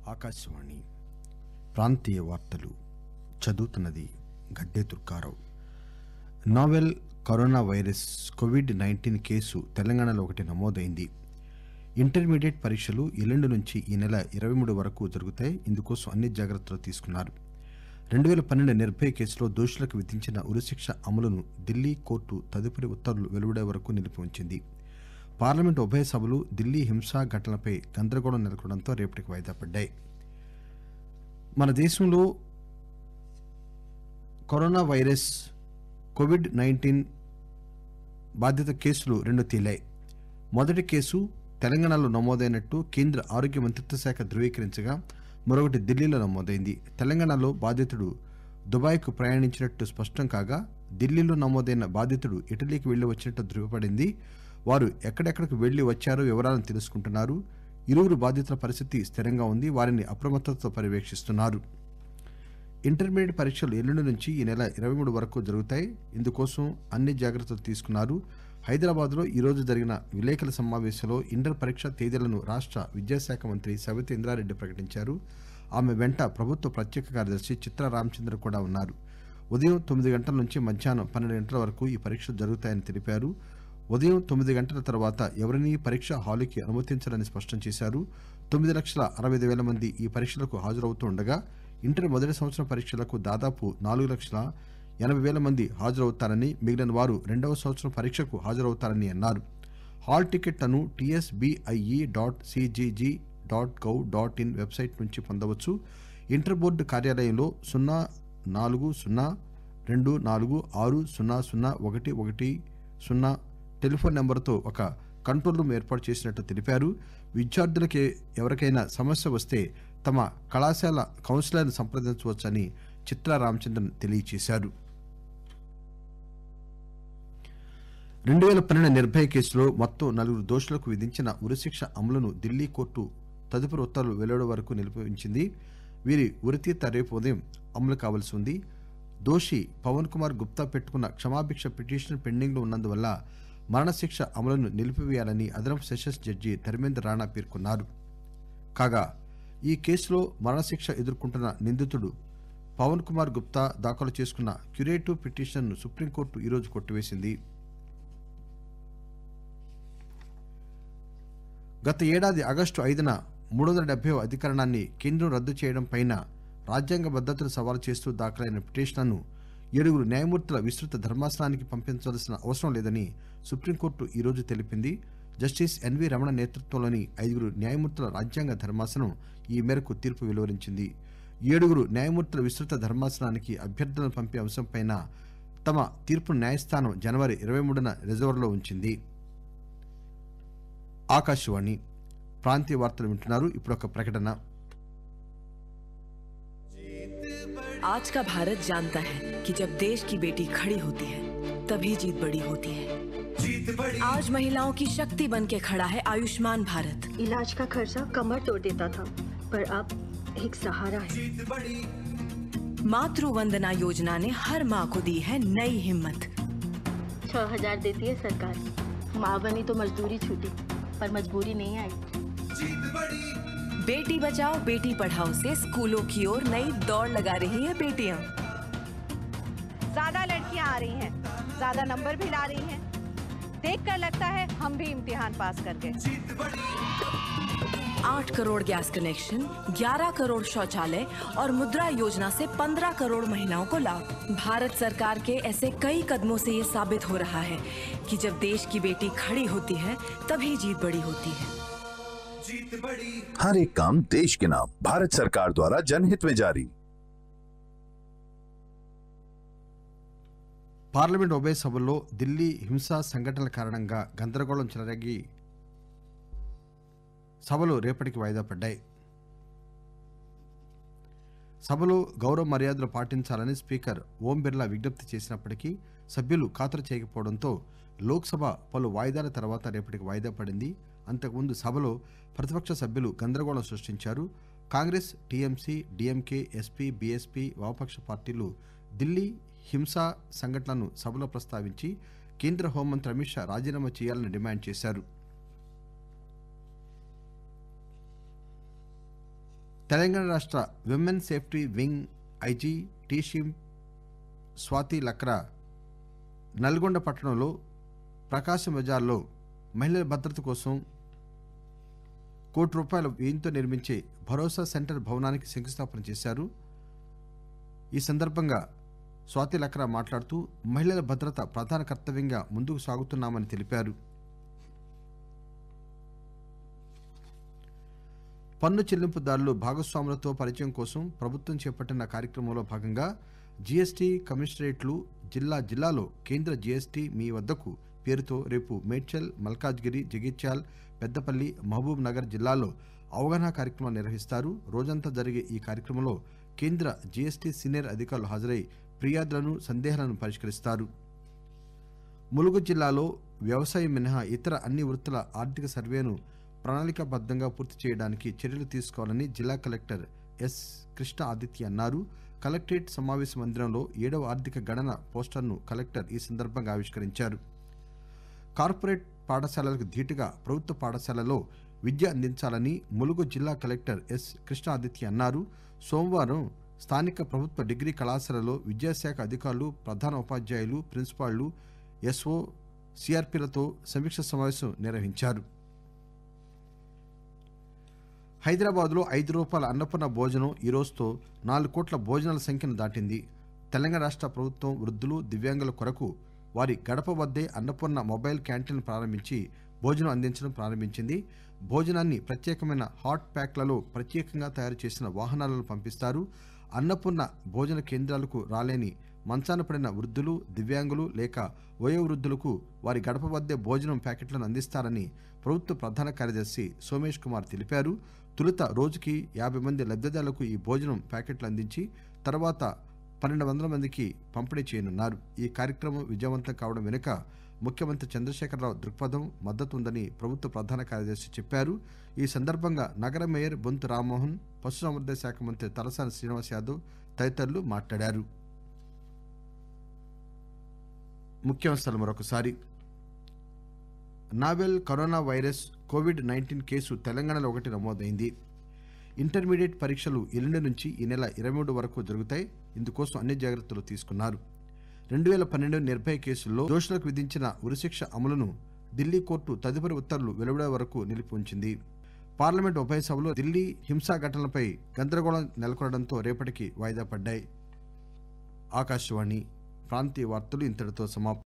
ఆకాశవాణి ప్రాంతీయ వార్తలు చదువుతున్నది Gadde Durgarao novel coronavirus COVID nineteen case తెలంగాణలో ఒకటి నమోదైంది ఇంటర్మీడియట్ పరీక్షలు ఎల్లుండి నుంచి ఈ నెల ఇరవై మూడు వరకు జరుగుతాయి ఇందుకోసం అన్ని జాగ్రత్తలు తీసుకున్నారు రెండు వేల పన్నెండు నిర్భయ కేసులో దోషులకు విధించిన ఉరిశిక్ష అమలును ఢిల్లీ కోర్టు తదుపరి ఉత్తర్వులు వెలువడే వరకు నిలిపి ఉంచింది పార్లమెంట్ ఉభయ సభలు ఢిల్లీ హింసా ఘటనలపై గందరగోళం నెలకొనడంతో రేపటికి వాయిదా పడ్డాయి మన దేశంలో కరోనా వైరస్ కోవిడ్ నైన్టీన్ బాధిత కేసులు రెండు తేలాయి మొదటి కేసు తెలంగాణలో నమోదైనట్టు కేంద్ర ఆరోగ్య మంత్రిత్వ శాఖ ధృవీకరించగా మరొకటి ఢిల్లీలో నమోదైంది తెలంగాణలో బాధితుడు దుబాయ్కు ప్రయాణించినట్టు స్పష్టం కాగా ఢిల్లీలో నమోదైన బాధితుడు ఇటలీకి వెళ్లి వచ్చినట్టు ధృవపడింది వారు ఎక్కడెక్కడికి వెళ్లి వచ్చారో వివరాలను తెలుసుకుంటున్నారు ఇరువురు బాధితుల పరిస్థితి స్థిరంగా ఉంది వారిని అప్రమత్తతో పర్యవేక్షిస్తున్నారు ఇంటర్మీడియట్ పరీక్షలు ఎల్లుండి నుంచి ఈ నెల ఇరవై మూడు వరకు జరుగుతాయి ఇందుకోసం అన్ని జాగ్రత్తలు తీసుకున్నారు హైదరాబాద్ లో ఈ రోజు జరిగిన విలేకరుల సమావేశంలో ఇంటర్ పరీక్ష తేదీలను రాష్ట విద్యాశాఖ మంత్రి సవిత ఇంద్రారెడ్డి ప్రకటించారు ఆమె వెంట ప్రభుత్వ ప్రత్యేక కార్యదర్శి చిత్ర రామచంద్ర కూడా ఉన్నారు ఉదయం తొమ్మిది గంటల నుంచి మధ్యాహ్నం పన్నెండు గంటల వరకు ఈ పరీక్షలు జరుగుతాయని తెలిపారు ఉదయం తొమ్మిది గంటల తర్వాత ఎవరినీ పరీక్ష హాలుకి అనుమతించాలని స్పష్టం చేశారు తొమ్మిది లక్షల అరవై ఐదు వేల మంది ఈ పరీక్షలకు హాజరవుతూ ఉండగా ఇంటర్ మొదటి సంవత్సరం పరీక్షలకు దాదాపు నాలుగు లక్షల ఎనభై వేల మంది హాజరవుతారని మిగిలిన వారు రెండవ సంవత్సరం పరీక్షకు హాజరవుతారని అన్నారు హాల్ టికెట్లను TSBIE dot CGG dot gov dot in website నుంచి పొందవచ్చు ఇంటర్ బోర్డు కార్యాలయంలో సున్నా నాలుగు సున్నా రెండు నాలుగు ఆరు సున్నా సున్నా ఒకటి ఒకటి సున్నా టెలిఫోన్ నెంబర్తో ఒక కంట్రోల్ రూమ్ ఏర్పాటు చేసినట్టు తెలిపారు విద్యార్థులకి ఎవరికైనా సమస్య వస్తే తమ కళాశాల కౌన్సిలర్ని సంప్రదించవచ్చని చిత్రా రామచంద్రన్ తెలియజేశారు రెండు వేల పన్నెండు నిర్భయ కేసులో మొత్తం నలుగురు దోషులకు విధించిన ఉరిశిక్ష అమలును ఢిల్లీ కోర్టు తదుపరి ఉత్తర్వులు వెలువడే వరకు నిలిపించింది వీరి ఉరితీత రేపు ఉదయం అమలు కావాల్సి ఉంది దోషి పవన్ కుమార్ గుప్తా పెట్టుకున్న క్షమాభిక్ష పిటిషన్ పెండింగ్ లో ఉన్నందువల్ల మరణశిక్ష అమలును నిలిపివేయాలని అదనపు సెషన్స్ జడ్జి ధర్మేంద్ర రాణా పేర్కొన్నారు కాగా ఈ కేసులో మరణశిక్ష ఎదుర్కొంటున్న నిందితుడు పవన్ కుమార్ గుప్తా దాఖలు చేసుకున్న క్యురేటివ్ పిటిషన్ ను సుప్రీంకోర్టు ఈరోజు కొట్టివేసింది గత ఏడాది ఆగస్టు ఐదున మూడు వందల డెబ్బై అధికరణాన్ని కేంద్రం రద్దు చేయడం పైన రాజ్యాంగ భద్రతను సవాలు చేస్తూ దాఖలైన పిటిషన్లను ఏడుగురు న్యాయమూర్తుల విస్తృత ధర్మాసనానికి పంపించవలసిన అవసరం లేదని సుప్రీంకోర్టు ఈరోజు తెలిపింది జస్టిస్ ఎన్వి రమణ నేతృత్వంలోని ఐదుగురు న్యాయమూర్తుల రాజ్యాంగ ధర్మాసనం ఈ మేరకు తీర్పు వెలువరించింది ఏడుగురు న్యాయమూర్తుల విస్తృత ధర్మాసనానికి అభ్యర్థులను పంపే అంశంపైన తమ తీర్పును న్యాయస్థానం జనవరి ఇరవై మూడున రిజర్వర్లో ఉంచింది ఆకాశవాణి ప్రాంతీయ వార్తలు వింటున్నారు ఇప్పుడు ఒక ప్రకటన आज का भारत जानता है कि जब देश की बेटी खड़ी होती है तभी जीत बड़ी होती है आज महिलाओं की शक्ति बन के खड़ा है आयुष्मान भारत इलाज का खर्चा कमर तोड़ देता था पर अब एक सहारा है मातृ वंदना योजना ने हर माँ को दी है नई हिम्मत छह हजार देती है सरकार माँ बनी तो मजदूरी छूटी पर मजबूरी नहीं आई बेटी बचाओ बेटी पढ़ाओ से स्कूलों की ओर नई दौड़ लगा रही है बेटियां ज्यादा लड़कियां आ रही हैं ज्यादा नंबर भी ला रही हैं देखकर लगता है हम भी इम्तिहान पास कर गए आठ करोड़ गैस कनेक्शन 11 करोड़ शौचालय और मुद्रा योजना से 15 करोड़ महिलाओं को लाभ भारत सरकार के ऐसे कई कदमों से ये साबित हो रहा है कि जब देश की बेटी खड़ी होती है तभी जीत बड़ी होती है हर एक काम देश के नाम भारत सरकार द्वारा जनहित में जारी పార్లమెంట్ ఉభయ సభల్లో ఢిల్లీ హింసా సంఘటనల కారణంగా గందరగోళం చెలరేగి సభలు రేపటికి వాయిదా పడ్డాయి సభలో గౌరవ మర్యాదలు పాటించాలని స్పీకర్ ఓం బిర్లా విజ్ఞప్తి చేసినప్పటికీ సభ్యులు ఖాతరు చేయకపోవడంతో లోక్సభ పలు వాయిదాల తర్వాత రేపటికి వాయిదా పడింది అంతకుముందు సభలో ప్రతిపక్ష సభ్యులు గందరగోళం సృష్టించారు Congress TMC DMK SP BSP వామపక్ష పార్టీలు ఢిల్లీ హింసా సంఘటనలను సభలో ప్రస్తావించి కేంద్ర హోంమంత్రి అమిత్ షా రాజీనామా చేయాలని డిమాండ్ చేశారు తెలంగాణ రాష్ట్ర విమెన్ సేఫ్టీ వింగ్ ఐజీ టీషిం స్వాతి లక్రా నల్గొండ పట్టణంలో ప్రకాశం బజార్లో మహిళల భద్రత కోసం కోటి రూపాయల వ్యయంతో నిర్మించే భరోసా సెంటర్ భవనానికి శంకుస్థాపన చేశారు ఈ సందర్భంగా స్వాతి లక్రా మాట్లాడుతూ మహిళల భద్రత ప్రధాన కర్తవ్యంగా ముందుకు సాగుతున్నామని తెలిపారు పన్ను చెల్లింపుదారులు భాగస్వాములతో పరిచయం కోసం ప్రభుత్వం చేపట్టిన కార్యక్రమంలో భాగంగా జీఎస్టీ కమిషనరేట్లు జిల్లా జిల్లాలో కేంద్ర జీఎస్టీ మీ వద్దకు పేరుతో రేపు మేడ్చల్ మల్కాజ్గిరి జగిత్యాల్ పెద్దపల్లి మహబూబ్ నగర్ జిల్లాలో అవగాహన కార్యక్రమాలు నిర్వహిస్తారు రోజంతా జరిగే ఈ కార్యక్రమంలో కేంద్ర జీఎస్టీ సీనియర్ అధికారులు హాజరై ఫిర్యాదులను సందేహాలను పరిష్కరిస్తారు ములుగు జిల్లాలో వ్యవసాయం మినహా ఇతర అన్ని వృత్తుల ఆర్థిక సర్వేను ప్రణాళికాబద్దంగా పూర్తి చేయడానికి చర్యలు తీసుకోవాలని జిల్లా కలెక్టర్ ఎస్ కృష్ణ ఆదిత్య అన్నారు కలెక్టరేట్ సమావేశ మందిరంలో ఏడవ ఆర్థిక గణన పోస్టర్ను కలెక్టర్ ఈ సందర్భంగా ఆవిష్కరించారు కార్పొరేట్ పాఠశాలలకు ధీటుగా ప్రభుత్వ పాఠశాలలో విద్య అందించాలని ములుగు జిల్లా కలెక్టర్ ఎస్ కృష్ణ ఆదిత్య అన్నారు సోమవారం స్థానిక ప్రభుత్వ డిగ్రీ కళాశాలలో విద్యాశాఖ అధికారులు ప్రధాన ఉపాధ్యాయులు ప్రిన్సిపాళ్లు ఎస్ఓ సిఆర్పీలతో సమీక్ష సమావేశం నిర్వహించారు హైదరాబాద్లో ఐదు రూపాయల అన్నపూర్ణ భోజనం ఈ రోజుతో నాలుగు కోట్ల భోజనాల సంఖ్యను దాటింది తెలంగాణ రాష్ట్ర ప్రభుత్వం వృద్ధులు దివ్యాంగుల కొరకు వారి గడప వద్దే అన్నపూర్ణ మొబైల్ క్యాంటీన్ ప్రారంభించి భోజనం అందించడం ప్రారంభించింది భోజనాన్ని ప్రత్యేకమైన హాట్ ప్యాక్లలో ప్రత్యేకంగా తయారు చేసిన వాహనాలను పంపిస్తారు అన్నపూర్ణ భోజన కేంద్రాలకు రాలేని మంచాన పడిన వృద్ధులు దివ్యాంగులు లేక వయోవృద్ధులకు వారి గడప వద్దే భోజనం ప్యాకెట్లను అందిస్తారని ప్రభుత్వ ప్రధాన కార్యదర్శి సోమేష్ కుమార్ తెలిపారు తొలుత రోజుకి యాభై మంది లబ్ధిదారులకు ఈ భోజనం ప్యాకెట్లు అందించి తర్వాత పన్నెండు వందల మందికి పంపిణీ చేయనున్నారు ఈ కార్యక్రమం విజయవంతం కావడం వెనుక ముఖ్యమంత్రి చంద్రశేఖరరావు దృక్పథం మద్దతు ఉందని ప్రభుత్వ ప్రధాన కార్యదర్శి చెప్పారు ఈ సందర్భంగా నగర మేయర్ బొంతు రామ్మోహన్ పశుసంవర్ధక శాఖ మంత్రి తలసాని శ్రీనివాస్ యాదవ్ తదితరులు మాట్లాడారు ముఖ్యాంశాలు మరొకసారి novel coronavirus COVID nineteen case తెలంగాణలో ఒకటి నమోదైంది ఇంటర్మీడియట్ పరీక్షలు ఎల్లుండి నుంచి ఈ నెల ఇరవై మూడు వరకు జరుగుతాయి ఇందుకోసం అన్ని జాగ్రత్తలు తీసుకున్నారు రెండు వేల పన్నెండు నిర్భయ కేసుల్లో దోషులకు విధించిన ఉరిశిక్ష అమలును ఢిల్లీ కోర్టు తదుపరి ఉత్తర్వులు వెలువడే వరకు నిలిపి ఉంచింది పార్లమెంట్ ఉభయ సభలో ఢిల్లీ హింసా ఘటనలపై గందరగోళం నెలకొనడంతో రేపటికి వాయిదా పడ్డాయి ఆకాశవాణి ప్రాంతీయ వార్తలు ఇంతటితో సమాప్తం